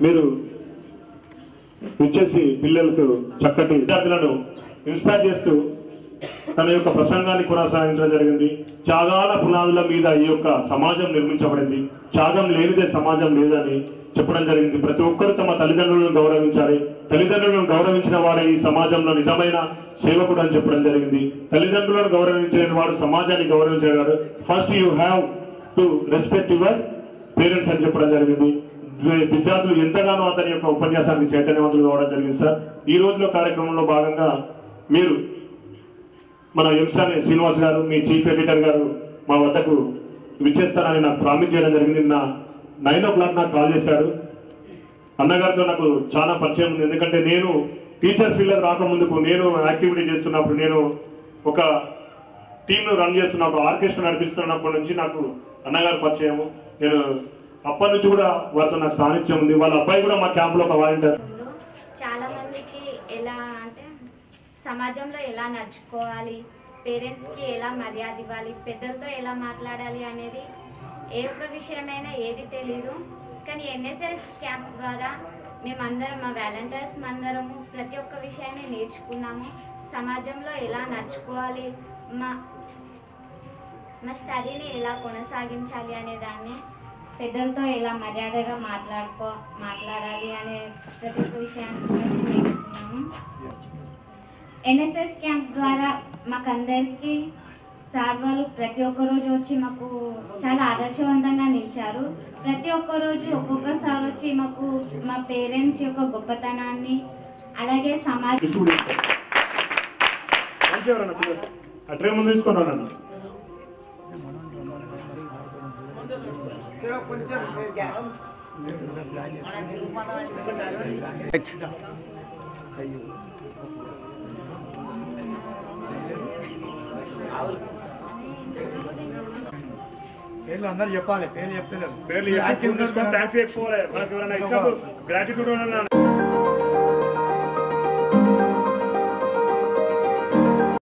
మీరు ఇచ్చేసి పిల్లలకు చక్కటి విద్యార్థులను ఇన్స్పైర్ చేస్తూ తన యొక్క ప్రసంగాన్ని కొనసాగించడం జరిగింది త్యాగాల పునాదుల మీద ఈ యొక్క సమాజం నిర్మించబడింది త్యాగం లేనిదే సమాజం లేదని చెప్పడం జరిగింది ప్రతి ఒక్కరు తమ తల్లిదండ్రులను గౌరవించాలి తల్లిదండ్రులను గౌరవించిన వాడే ఈ సమాజంలో నిజమైన సేవకుడు అని చెప్పడం జరిగింది తల్లిదండ్రులను గౌరవించలేని వాడు సమాజాన్ని గౌరవించగలడు first you have to respect your parents అని చెప్పడం జరిగింది వి- విద్యార్థులు ఎంతగానో అతని యొక్క ఉపన్యాసానికి చైతన్యవంతులు కావడం జరిగింది సార్ ఈ రోజులో కార్యక్రమంలో భాగంగా మీరు మన ఎంసాని శ్రీనివాస్ గారు మీ చీఫ్ ఎడిటర్ గారు మా వద్దకు విచ్చేస్తారని నాకు ప్రామిస్ చేయడం జరిగింది నిన్న నైన్ ఓ క్లాక్ నాకు కాల్ చేశాడు అన్నగారితో నాకు చాలా పరిచయం ఉంది ఎందుకంటే నేను టీచర్ ఫీల్డ్ రాకముందుకు నేను యాక్టివిటీ చేస్తున్నప్పుడు నేను ఒక టీంను రన్ చేస్తున్న ఒక ఆర్కెస్ట్రా నడిపిస్తున్నప్పటి నుంచి నాకు అన్నగారు పరిచయము నేను అప్పటి నుంచి కూడా వారితో నాకు సాన్నిధ్యం ఉంది వాళ్ళ అబ్బాయి కూడా మా క్యాంపులో ఒక వాలంటీర్ లో చాలా మందికి ఎలా అంటే సమాజంలో ఎలా నడుచుకోవాలి పేరెంట్స్కి ఎలా మర్యాద ఇవ్వాలి పెద్దలతో ఎలా మాట్లాడాలి అనేది ఏ ఒక్క విషయమైనా ఏది తెలీదు కానీ ఎన్ఎస్ఎస్ క్యాంప్ ద్వారా మేమందరం మా వాలంటీర్స్ అందరము ప్రతి ఒక్క విషయాన్ని నేర్చుకున్నాము సమాజంలో ఎలా నడుచుకోవాలి మా మా స్టడీని ఎలా కొనసాగించాలి అనే దాన్ని పెద్దలతో ఎలా మర్యాదగా మాట్లాడుకో మాట్లాడాలి అనే ప్రతి ఒక్క విషయాన్ని గురించి నేర్చుకున్నాము ఎన్ఎస్ఎస్ క్యాంప్ ద్వారా మాకందరికీ సార్ వాళ్ళు ప్రతి ఒక్క రోజు వచ్చి మాకు చాలా ఆదర్శవంతంగా నిలిచారు ప్రతి ఒక్క రోజు ఒక్కొక్క సార్ వచ్చి మాకు మా పేరెంట్స్ యొక్క గొప్పతనాన్ని అలాగే సమాజ డిస్ట్రిబ్యూట్ మంచి ఎవరన్నా పిల్లలు ఆ ట్రే ముందు తీసుకొని రానన్న పేర్లు అందరు చెప్పాలి పేర్లు చెప్తలేరు పేర్లు ఎక్కువ తీసుకొని థ్యాంక్స్ చెప్పుకోవాలి మనకు ఎవరైనా ఇచ్చినప్పుడు గ్రాటిట్యూడ్